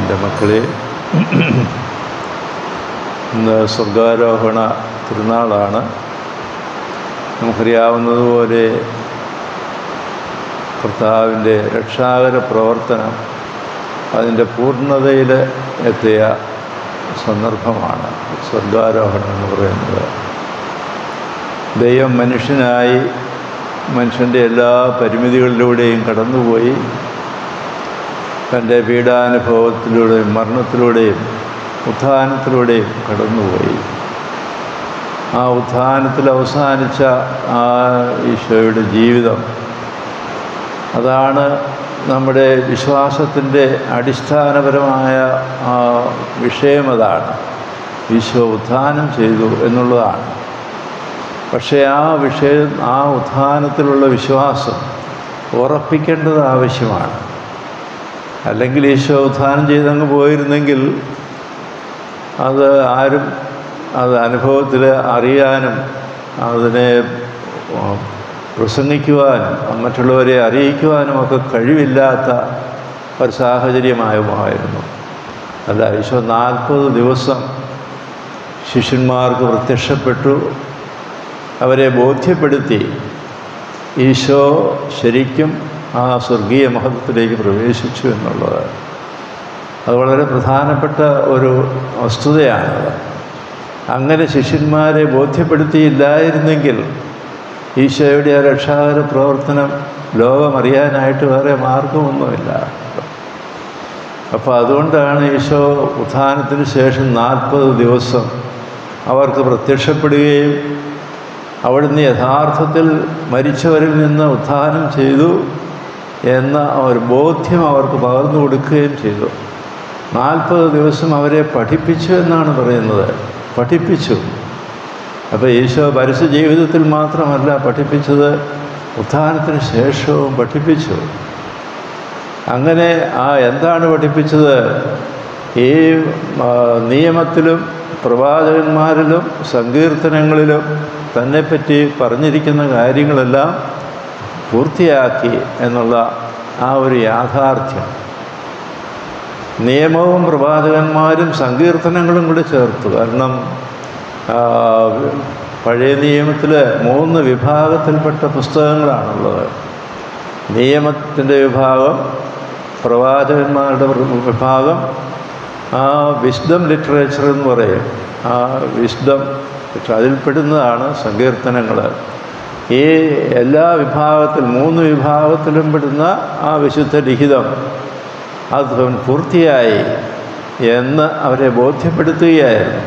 എൻ്റെ മക്കളെ ഇന്ന് സ്വർഗാരോഹണ തിരുനാളാണ് നമുക്കറിയാവുന്നതുപോലെ കർത്താവിൻ്റെ രക്ഷാകര പ്രവർത്തനം അതിൻ്റെ പൂർണ്ണതയിൽ എത്തിയ സന്ദർഭമാണ് സ്വർഗാരോഹണം എന്ന് പറയുന്നത് ദൈവം മനുഷ്യനായി മനുഷ്യൻ്റെ എല്ലാ പരിമിതികളിലൂടെയും കടന്നുപോയി തൻ്റെ പീഡാനുഭവത്തിലൂടെയും മരണത്തിലൂടെയും ഉത്ഥാനത്തിലൂടെയും കടന്നുപോയി ആ ഉത്ഥാനത്തിൽ അവസാനിച്ച ആ ഈശോയുടെ ജീവിതം അതാണ് നമ്മുടെ വിശ്വാസത്തിൻ്റെ അടിസ്ഥാനപരമായ ആ വിഷയം അതാണ് ഈശോ ഉത്ഥാനം ചെയ്തു എന്നുള്ളതാണ് പക്ഷേ ആ വിഷയം ആ ഉത്ഥാനത്തിലുള്ള വിശ്വാസം ഉറപ്പിക്കേണ്ടത് ആവശ്യമാണ് അല്ലെങ്കിൽ ഈശോ ഉത്ഥാനം ചെയ്തങ്ങ് പോയിരുന്നെങ്കിൽ അത് ആരും അത് അനുഭവത്തിൽ അറിയാനും അതിനെ പ്രസംഗിക്കുവാനും മറ്റുള്ളവരെ അറിയിക്കുവാനും ഒക്കെ കഴിവില്ലാത്ത ഒരു സാഹചര്യമായുമായിരുന്നു അല്ല ഈശോ നാൽപ്പത് ദിവസം ശിഷ്യന്മാർക്ക് പ്രത്യക്ഷപ്പെട്ടു അവരെ ബോധ്യപ്പെടുത്തി ഈശോ ശരിക്കും ആ സ്വർഗീയ മഹത്വത്തിലേക്ക് പ്രവേശിച്ചു എന്നുള്ളത് അത് വളരെ പ്രധാനപ്പെട്ട ഒരു വസ്തുതയാണത് അങ്ങനെ ശിഷ്യന്മാരെ ബോധ്യപ്പെടുത്തിയില്ലായിരുന്നെങ്കിൽ ഈശോയുടെ ആ രക്ഷാകര പ്രവർത്തനം ലോകമറിയാനായിട്ട് വേറെ മാർഗമൊന്നുമില്ല അപ്പോൾ അതുകൊണ്ടാണ് ഈശോ ഉത്ഥാനത്തിന് ശേഷം നാൽപ്പത് ദിവസം അവർക്ക് പ്രത്യക്ഷപ്പെടുകയും അവിടുന്ന് യഥാർത്ഥത്തിൽ മരിച്ചവരിൽ നിന്ന് ഉത്ഥാനം ചെയ്തു എന്ന ഒരു ബോധ്യം അവർക്ക് പകർന്നു കൊടുക്കുകയും ചെയ്തു നാൽപ്പത് ദിവസം അവരെ പഠിപ്പിച്ചു എന്നാണ് പറയുന്നത് പഠിപ്പിച്ചു അപ്പോൾ ഈശോ പരസ്യ ജീവിതത്തിൽ മാത്രമല്ല പഠിപ്പിച്ചത് ഉത്ഥാനത്തിന് ശേഷവും പഠിപ്പിച്ചു അങ്ങനെ ആ എന്താണ് പഠിപ്പിച്ചത് ഈ നിയമത്തിലും പ്രവാചകന്മാരിലും സങ്കീർത്തനങ്ങളിലും തന്നെപ്പറ്റി പറഞ്ഞിരിക്കുന്ന കാര്യങ്ങളെല്ലാം പൂർത്തിയാക്കി എന്നുള്ള ആ ഒരു യാഥാർത്ഥ്യം നിയമവും പ്രവാചകന്മാരും സങ്കീർത്തനങ്ങളും കൂടി ചേർത്തു കാരണം പഴയ നിയമത്തിൽ മൂന്ന് വിഭാഗത്തിൽപ്പെട്ട പുസ്തകങ്ങളാണുള്ളത് നിയമത്തിൻ്റെ വിഭാഗം പ്രവാചകന്മാരുടെ വിഭാഗം ആ വിസ്ഡം ലിറ്ററേച്ചർ എന്ന് പറയും ആ വിസ്ഡം അതിൽപ്പെടുന്നതാണ് സങ്കീർത്തനങ്ങൾ ഈ എല്ലാ വിഭാഗത്തിൽ മൂന്ന് വിഭാഗത്തിലും പെടുന്ന ആ വിശുദ്ധ ലിഖിതം അത് പൂർത്തിയായി എന്ന് അവരെ ബോധ്യപ്പെടുത്തുകയായിരുന്നു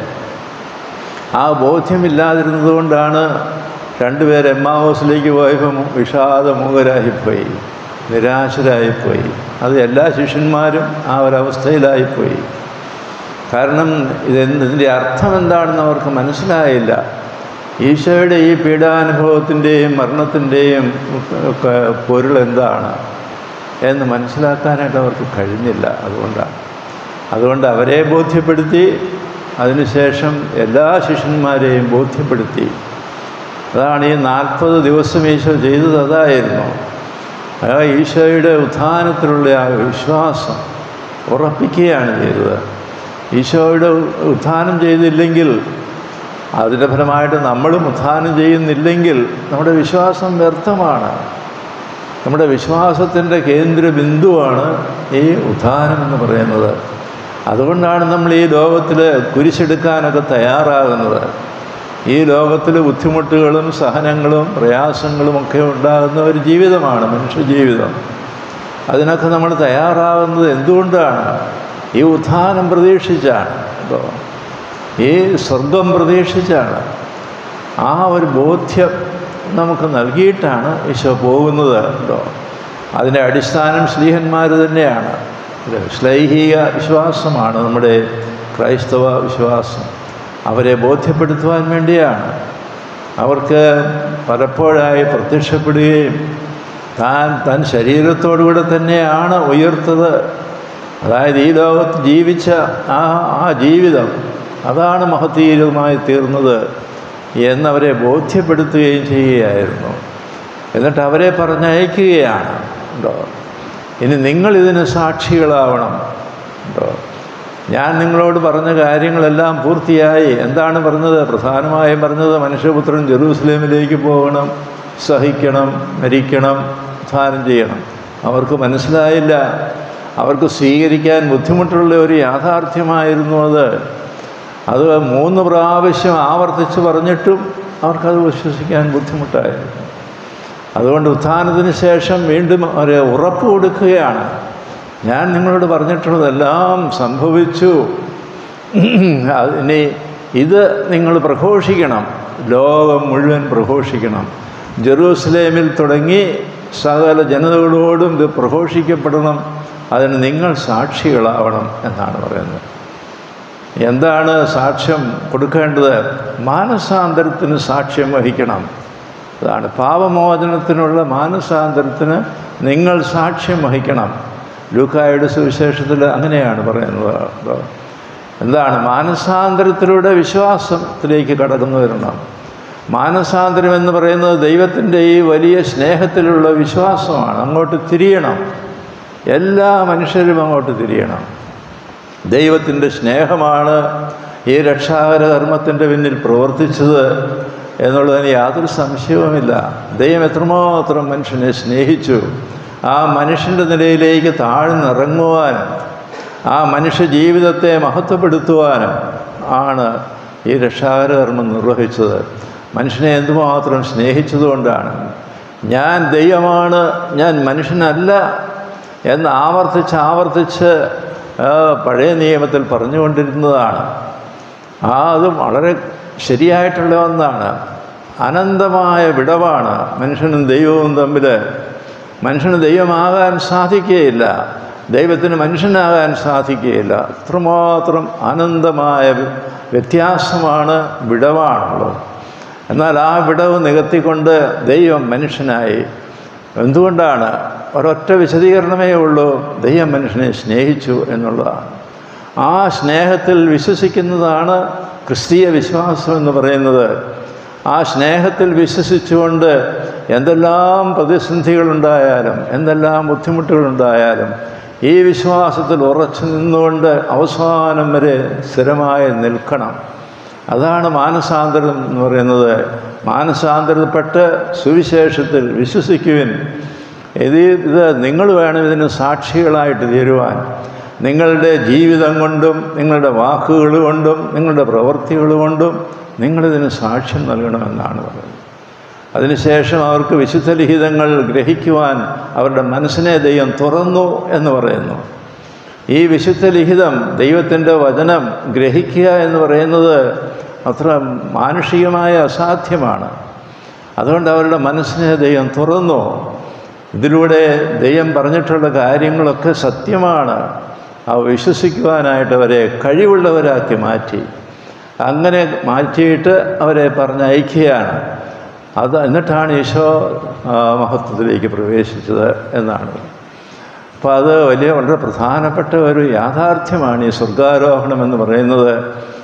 ആ ബോധ്യമില്ലാതിരുന്നത് കൊണ്ടാണ് രണ്ടുപേർ എമ്മാവോസിലേക്ക് പോയപ്പോൾ വിഷാദമുഖരായിപ്പോയി നിരാശരായിപ്പോയി അത് എല്ലാ ശിഷ്യന്മാരും ആ ഒരവസ്ഥയിലായിപ്പോയി കാരണം ഇതെന്ത് ഇതിൻ്റെ അർത്ഥം എന്താണെന്ന് അവർക്ക് മനസ്സിലായില്ല ഈശോയുടെ ഈ പീഡാനുഭവത്തിൻ്റെയും മരണത്തിൻ്റെയും ഒക്കെ പൊരുൾ എന്താണ് എന്ന് മനസ്സിലാക്കാനായിട്ട് അവർക്ക് കഴിഞ്ഞില്ല അതുകൊണ്ടാണ് അതുകൊണ്ട് അവരെ ബോധ്യപ്പെടുത്തി അതിനുശേഷം എല്ലാ ശിഷ്യന്മാരെയും ബോധ്യപ്പെടുത്തി അതാണ് ഈ നാൽപ്പത് ദിവസം ഈശോ ചെയ്തത് അതായിരുന്നു ആ ഈശോയുടെ ഉത്ഥാനത്തിലുള്ള ആ വിശ്വാസം ഉറപ്പിക്കുകയാണ് ചെയ്തത് ഈശോയുടെ ഉത്ഥാനം ചെയ്തില്ലെങ്കിൽ അതിൻ്റെ ഫലമായിട്ട് നമ്മളും ഉത്ഥാനം ചെയ്യുന്നില്ലെങ്കിൽ നമ്മുടെ വിശ്വാസം വ്യർത്ഥമാണ് നമ്മുടെ വിശ്വാസത്തിൻ്റെ കേന്ദ്ര ബിന്ദുവാണ് ഈ ഉത്ഥാനം എന്ന് പറയുന്നത് അതുകൊണ്ടാണ് നമ്മൾ ഈ ലോകത്തിൽ കുരിശെടുക്കാനൊക്കെ തയ്യാറാകുന്നത് ഈ ലോകത്തിൽ ബുദ്ധിമുട്ടുകളും സഹനങ്ങളും പ്രയാസങ്ങളും ഒക്കെ ഉണ്ടാകുന്ന ഒരു ജീവിതമാണ് മനുഷ്യജീവിതം അതിനൊക്കെ നമ്മൾ തയ്യാറാകുന്നത് എന്തുകൊണ്ടാണ് ഈ ഉത്ഥാനം പ്രതീക്ഷിച്ചാണ് കേട്ടോ ഈ സ്വർഗം പ്രതീക്ഷിച്ചാണ് ആ ഒരു ബോധ്യം നമുക്ക് നൽകിയിട്ടാണ് ഈശോ പോകുന്നത് കേട്ടോ അതിൻ്റെ അടിസ്ഥാനം സ്ലീഹന്മാർ തന്നെയാണ് ശ്ലൈഹിക വിശ്വാസമാണ് നമ്മുടെ ക്രൈസ്തവ വിശ്വാസം അവരെ ബോധ്യപ്പെടുത്തുവാൻ വേണ്ടിയാണ് അവർക്ക് പലപ്പോഴായി പ്രത്യക്ഷപ്പെടുകയും താൻ തൻ ശരീരത്തോടുകൂടെ തന്നെയാണ് ഉയർത്തത് അതായത് ഈ ലോകത്ത് ജീവിച്ച ആ ആ ജീവിതം അതാണ് മഹത്തീരമായി തീർന്നത് എന്നവരെ ബോധ്യപ്പെടുത്തുകയും ചെയ്യുകയായിരുന്നു എന്നിട്ട് അവരെ പറഞ്ഞയക്കുകയാണ് ഉണ്ടോ ഇനി നിങ്ങളിതിന് സാക്ഷികളാവണം ഉണ്ടോ ഞാൻ നിങ്ങളോട് പറഞ്ഞ കാര്യങ്ങളെല്ലാം പൂർത്തിയായി എന്താണ് പറഞ്ഞത് പ്രധാനമായും പറഞ്ഞത് മനുഷ്യപുത്രൻ ജെറൂസലേമിലേക്ക് പോകണം സഹിക്കണം മരിക്കണം ധാനം ചെയ്യണം അവർക്ക് മനസ്സിലായില്ല അവർക്ക് സ്വീകരിക്കാൻ ബുദ്ധിമുട്ടുള്ള ഒരു യാഥാർത്ഥ്യമായിരുന്നു അത് അത് മൂന്ന് പ്രാവശ്യം ആവർത്തിച്ച് പറഞ്ഞിട്ടും അവർക്കത് വിശ്വസിക്കാൻ ബുദ്ധിമുട്ടായിരുന്നു അതുകൊണ്ട് ഉത്ഥാനത്തിന് ശേഷം വീണ്ടും ഒരു ഉറപ്പ് കൊടുക്കുകയാണ് ഞാൻ നിങ്ങളോട് പറഞ്ഞിട്ടുള്ളതെല്ലാം സംഭവിച്ചു ഇനി ഇത് നിങ്ങൾ പ്രഘോഷിക്കണം ലോകം മുഴുവൻ പ്രഘോഷിക്കണം ജെറൂസലേമിൽ തുടങ്ങി സകല ജനതകളോടും ഇത് പ്രഘോഷിക്കപ്പെടണം അതിന് നിങ്ങൾ സാക്ഷികളാവണം എന്നാണ് പറയുന്നത് എന്താണ് സാക്ഷ്യം കൊടുക്കേണ്ടത് മാനസാന്തരത്തിന് സാക്ഷ്യം വഹിക്കണം അതാണ് പാപമോചനത്തിനുള്ള മാനസാന്തരത്തിന് നിങ്ങൾ സാക്ഷ്യം വഹിക്കണം ലൂക്കായുടെ സുവിശേഷത്തിൽ അങ്ങനെയാണ് പറയുന്നത് എന്താണ് മാനസാന്തരത്തിലൂടെ വിശ്വാസത്തിലേക്ക് കടന്നു വരണം മാനസാന്തരം എന്ന് പറയുന്നത് ദൈവത്തിൻ്റെ ഈ വലിയ സ്നേഹത്തിലുള്ള വിശ്വാസമാണ് അങ്ങോട്ട് തിരിയണം എല്ലാ മനുഷ്യരും അങ്ങോട്ട് തിരിയണം ദൈവത്തിൻ്റെ സ്നേഹമാണ് ഈ രക്ഷാകര കർമ്മത്തിൻ്റെ പിന്നിൽ പ്രവർത്തിച്ചത് എന്നുള്ളതിന് യാതൊരു സംശയവുമില്ല ദൈവം എത്രമാത്രം മനുഷ്യനെ സ്നേഹിച്ചു ആ മനുഷ്യൻ്റെ നിലയിലേക്ക് താഴ്ന്നിറങ്ങുവാനും ആ മനുഷ്യ ജീവിതത്തെ മഹത്വപ്പെടുത്തുവാനും ആണ് ഈ രക്ഷാകര കർമ്മം നിർവഹിച്ചത് മനുഷ്യനെ എന്തുമാത്രം സ്നേഹിച്ചതുകൊണ്ടാണ് ഞാൻ ദൈവമാണ് ഞാൻ മനുഷ്യനല്ല എന്ന് ആവർത്തിച്ച് ആവർത്തിച്ച് പഴയ നിയമത്തിൽ പറഞ്ഞുകൊണ്ടിരുന്നതാണ് ആ അത് വളരെ ശരിയായിട്ടുള്ള ഒന്നാണ് അനന്തമായ വിടവാണ് മനുഷ്യനും ദൈവവും തമ്മിൽ മനുഷ്യന് ദൈവമാകാൻ സാധിക്കുകയില്ല ദൈവത്തിന് മനുഷ്യനാകാൻ സാധിക്കുകയില്ല അത്രമാത്രം അനന്തമായ വ്യത്യാസമാണ് വിടവാണുള്ളത് എന്നാൽ ആ വിടവ് നികത്തിക്കൊണ്ട് ദൈവം മനുഷ്യനായി എന്തുകൊണ്ടാണ് ഒരൊറ്റ വിശദീകരണമേ ഉള്ളൂ ദൈവം മനുഷ്യനെ സ്നേഹിച്ചു എന്നുള്ളതാണ് ആ സ്നേഹത്തിൽ വിശ്വസിക്കുന്നതാണ് ക്രിസ്തീയ വിശ്വാസം എന്ന് പറയുന്നത് ആ സ്നേഹത്തിൽ വിശ്വസിച്ചുകൊണ്ട് എന്തെല്ലാം പ്രതിസന്ധികളുണ്ടായാലും എന്തെല്ലാം ബുദ്ധിമുട്ടുകളുണ്ടായാലും ഈ വിശ്വാസത്തിൽ ഉറച്ചു നിന്നുകൊണ്ട് അവസാനം വരെ സ്ഥിരമായി നിൽക്കണം അതാണ് മാനസാന്തരം എന്ന് പറയുന്നത് മാനസാന്തരപ്പെട്ട് സുവിശേഷത്തിൽ വിശ്വസിക്കുവിൻ ഇത് ഇത് നിങ്ങൾ വേണം ഇതിന് സാക്ഷികളായിട്ട് തീരുവാൻ നിങ്ങളുടെ ജീവിതം കൊണ്ടും നിങ്ങളുടെ വാക്കുകൾ കൊണ്ടും നിങ്ങളുടെ പ്രവൃത്തികൾ കൊണ്ടും നിങ്ങളിതിന് സാക്ഷ്യം നൽകണമെന്നാണ് പറയുന്നത് അതിനുശേഷം അവർക്ക് വിശുദ്ധ ലിഖിതങ്ങൾ ഗ്രഹിക്കുവാൻ അവരുടെ മനസ്സിനെ ദൈവം തുറന്നു എന്ന് പറയുന്നു ഈ വിശുദ്ധ ലിഖിതം ദൈവത്തിൻ്റെ വചനം ഗ്രഹിക്കുക എന്ന് പറയുന്നത് അത്ര മാനുഷികമായ അസാധ്യമാണ് അതുകൊണ്ട് അവരുടെ മനസ്സിനെ ദൈവം തുറന്നു ഇതിലൂടെ ദൈവം പറഞ്ഞിട്ടുള്ള കാര്യങ്ങളൊക്കെ സത്യമാണ് അവ വിശ്വസിക്കുവാനായിട്ട് അവരെ കഴിവുള്ളവരാക്കി മാറ്റി അങ്ങനെ മാറ്റിയിട്ട് അവരെ പറഞ്ഞയക്കുകയാണ് അത് എന്നിട്ടാണ് ഈശോ മഹത്വത്തിലേക്ക് പ്രവേശിച്ചത് എന്നാണ് അപ്പോൾ അത് വലിയ വളരെ പ്രധാനപ്പെട്ട ഒരു യാഥാർത്ഥ്യമാണ് ഈ സ്വർഗാരോഹണം എന്ന് പറയുന്നത്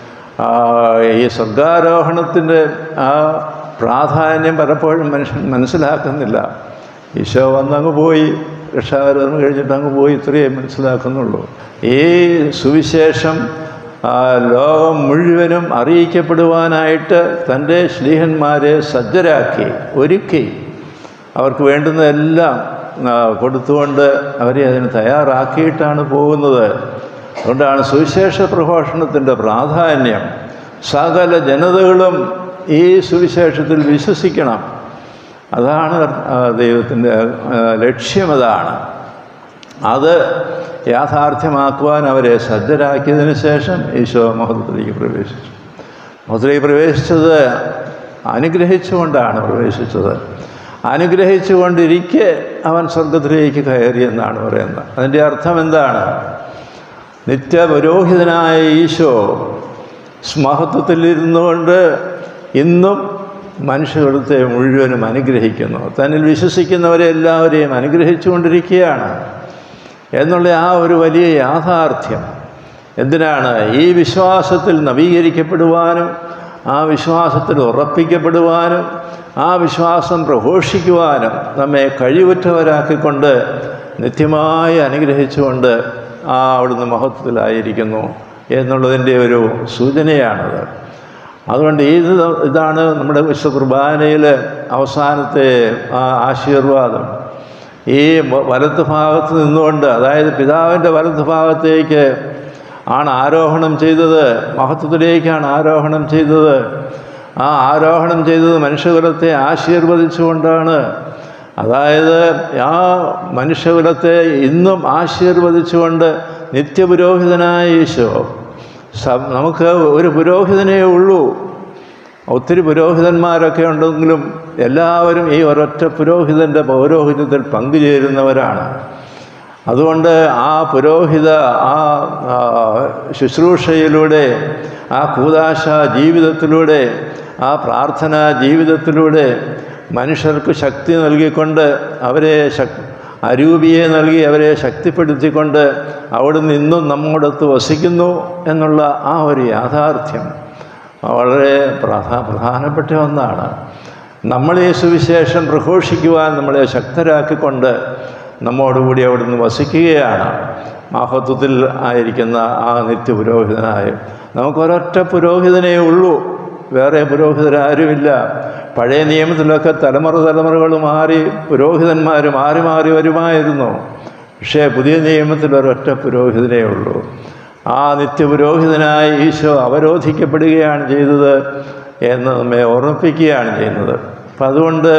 ഈ സ്വർഗാരോഹണത്തിൻ്റെ ആ പ്രാധാന്യം പലപ്പോഴും മനുഷ്യൻ മനസ്സിലാക്കുന്നില്ല ഈശോ വന്നങ്ങ് പോയി രക്ഷാകരം കഴിഞ്ഞിട്ട് അങ്ങ് പോയി ഇത്രയേ മനസ്സിലാക്കുന്നുള്ളൂ ഈ സുവിശേഷം ലോകം മുഴുവനും അറിയിക്കപ്പെടുവാനായിട്ട് തൻ്റെ ശ്ലീഹന്മാരെ സജ്ജരാക്കി ഒരുക്കി അവർക്ക് വേണ്ടുന്നതെല്ലാം കൊടുത്തുകൊണ്ട് അവരെ അതിന് തയ്യാറാക്കിയിട്ടാണ് പോകുന്നത് അതുകൊണ്ടാണ് സുവിശേഷ പ്രഘോഷണത്തിൻ്റെ പ്രാധാന്യം സകല ജനതകളും ഈ സുവിശേഷത്തിൽ വിശ്വസിക്കണം അതാണ് ദൈവത്തിൻ്റെ ലക്ഷ്യമതാണ് അത് യാഥാർത്ഥ്യമാക്കുവാൻ അവരെ സജ്ജരാക്കിയതിന് ശേഷം ഈശോ മഹത്വത്തിലേക്ക് പ്രവേശിച്ചു മഹത്വത്തിലേക്ക് പ്രവേശിച്ചത് അനുഗ്രഹിച്ചുകൊണ്ടാണ് പ്രവേശിച്ചത് അനുഗ്രഹിച്ചുകൊണ്ടിരിക്കെ അവൻ സ്വർഗത്തിലേക്ക് കയറി എന്നാണ് പറയുന്നത് അതിൻ്റെ അർത്ഥം എന്താണ് നിത്യപുരോഹിതനായ ഈശോ മഹത്വത്തിലിരുന്നു കൊണ്ട് ഇന്നും മനുഷ്യകുലത്തെ മുഴുവനും അനുഗ്രഹിക്കുന്നു തന്നിൽ വിശ്വസിക്കുന്നവരെ എല്ലാവരെയും അനുഗ്രഹിച്ചുകൊണ്ടിരിക്കുകയാണ് എന്നുള്ള ആ ഒരു വലിയ യാഥാർത്ഥ്യം എന്തിനാണ് ഈ വിശ്വാസത്തിൽ നവീകരിക്കപ്പെടുവാനും ആ വിശ്വാസത്തിൽ ഉറപ്പിക്കപ്പെടുവാനും ആ വിശ്വാസം പ്രഘോഷിക്കുവാനും നമ്മെ കഴിവുറ്റവരാക്കിക്കൊണ്ട് നിത്യമായി അനുഗ്രഹിച്ചുകൊണ്ട് ആ അവിടുന്ന് മഹത്വത്തിലായിരിക്കുന്നു എന്നുള്ളതിൻ്റെ ഒരു സൂചനയാണത് അതുകൊണ്ട് ഈ ഇത് ഇതാണ് നമ്മുടെ വിശുദ്ധ കുർബാനയിൽ അവസാനത്തെ ആ ആശീർവാദം ഈ വ- വലത്ത് ഭാഗത്ത് നിന്നുകൊണ്ട് അതായത് പിതാവിൻ്റെ വലത്ത് ഭാഗത്തേക്ക് ആണ് ആരോഹണം ചെയ്തത് മഹത്വത്തിലേക്കാണ് ആരോഹണം ചെയ്തത് ആ ആരോഹണം ചെയ്തത് മനുഷ്യകുലത്തെ ആശീർവദിച്ചുകൊണ്ടാണ് അതായത് ആ മനുഷ്യകുലത്തെ ഇന്നും ആശീർവദിച്ചുകൊണ്ട് നിത്യപുരോഹിതനായ ഈശോ സ- നമുക്ക് ഒരു പുരോഹിതനേ ഉള്ളൂ ഒത്തിരി പുരോഹിതന്മാരൊക്കെ ഉണ്ടെങ്കിലും എല്ലാവരും ഈ ഒരൊറ്റ പുരോഹിതൻ്റെ പൗരോഹിത്യത്തിൽ പങ്കുചേരുന്നവരാണ് അതുകൊണ്ട് ആ പുരോഹിത ആ ആ, ശുശ്രൂഷയിലൂടെ ആ കൂതാശ ജീവിതത്തിലൂടെ ആ പ്രാർത്ഥനാ ജീവിതത്തിലൂടെ മനുഷ്യർക്ക് ശക്തി നൽകിക്കൊണ്ട് അവരെ ശക് അരൂപിയെ നൽകി അവരെ ശക്തിപ്പെടുത്തിക്കൊണ്ട് അവിടുന്ന് ഇന്നും നമ്മോടൊത്ത് വസിക്കുന്നു എന്നുള്ള ആ ഒരു യാഥാർത്ഥ്യം വളരെ പ്രധാ പ്രധാനപ്പെട്ട ഒന്നാണ് നമ്മൾ ഈ സുവിശേഷം പ്രഘോഷിക്കുവാൻ നമ്മളെ ശക്തരാക്കിക്കൊണ്ട് നമ്മോടുകൂടി അവിടുന്ന് വസിക്കുകയാണ് മഹത്വത്തിൽ ആയിരിക്കുന്ന ആ നിത്യപുരോഹിതനായ നമുക്ക് ഒരൊറ്റ പുരോഹിതനേ ഉള്ളൂ വേറെ പുരോഹിതരാരുമില്ല പഴയ നിയമത്തിലൊക്കെ തലമുറ തലമുറകൾ മാറി പുരോഹിതന്മാർ മാറി മാറി വരുമായിരുന്നു പക്ഷേ പുതിയ നിയമത്തിൽ ഒരൊറ്റ പുരോഹിതനേ ഉള്ളൂ ആ നിത്യപുരോഹിതനായ ഈശോ അവരോധിക്കപ്പെടുകയാണ് ചെയ്തത് എന്ന് നമ്മെ ഓർമ്മിപ്പിക്കുകയാണ് ചെയ്യുന്നത് അപ്പം അതുകൊണ്ട്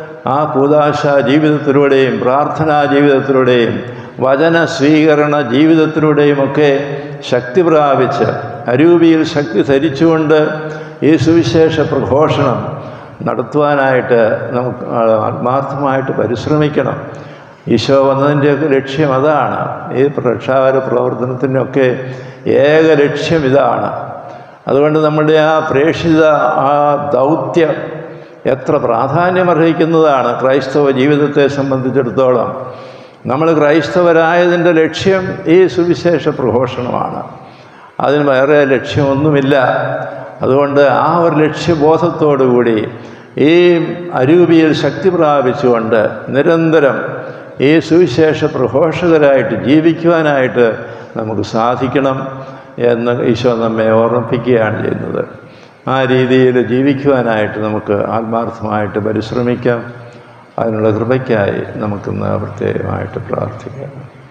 ആ കൂതാശ ജീവിതത്തിലൂടെയും പ്രാർത്ഥനാ ജീവിതത്തിലൂടെയും വചന സ്വീകരണ ജീവിതത്തിലൂടെയുമൊക്കെ ശക്തി പ്രാപിച്ച് അരൂപിയിൽ ശക്തി ധരിച്ചുകൊണ്ട് ഈ സുവിശേഷ പ്രഘോഷണം നടത്തുവാനായിട്ട് നമുക്ക് ആത്മാർത്ഥമായിട്ട് പരിശ്രമിക്കണം ഈശോ വന്നതിൻ്റെയൊക്കെ ലക്ഷ്യം അതാണ് ഈ രക്ഷാകര പ്രവർത്തനത്തിനൊക്കെ ഏക ലക്ഷ്യം ഇതാണ് അതുകൊണ്ട് നമ്മളുടെ ആ പ്രേക്ഷിത ആ ദൗത്യം എത്ര പ്രാധാന്യമർഹിക്കുന്നതാണ് ക്രൈസ്തവ ജീവിതത്തെ സംബന്ധിച്ചിടത്തോളം നമ്മൾ ക്രൈസ്തവരായതിൻ്റെ ലക്ഷ്യം ഈ സുവിശേഷ പ്രഘോഷണമാണ് അതിന് വേറെ ലക്ഷ്യമൊന്നുമില്ല അതുകൊണ്ട് ആ ഒരു ലക്ഷ്യബോധത്തോടു കൂടി ഈ അരൂപിയിൽ ശക്തി പ്രാപിച്ചുകൊണ്ട് നിരന്തരം ഈ സുവിശേഷ പ്രഘോഷകരായിട്ട് ജീവിക്കുവാനായിട്ട് നമുക്ക് സാധിക്കണം എന്ന് ഈശോ നമ്മെ ഓർമ്മിപ്പിക്കുകയാണ് ചെയ്യുന്നത് ആ രീതിയിൽ ജീവിക്കുവാനായിട്ട് നമുക്ക് ആത്മാർത്ഥമായിട്ട് പരിശ്രമിക്കാം അതിനുള്ള കൃപയ്ക്കായി നമുക്കിന്ന് പ്രത്യേകമായിട്ട് പ്രാർത്ഥിക്കാം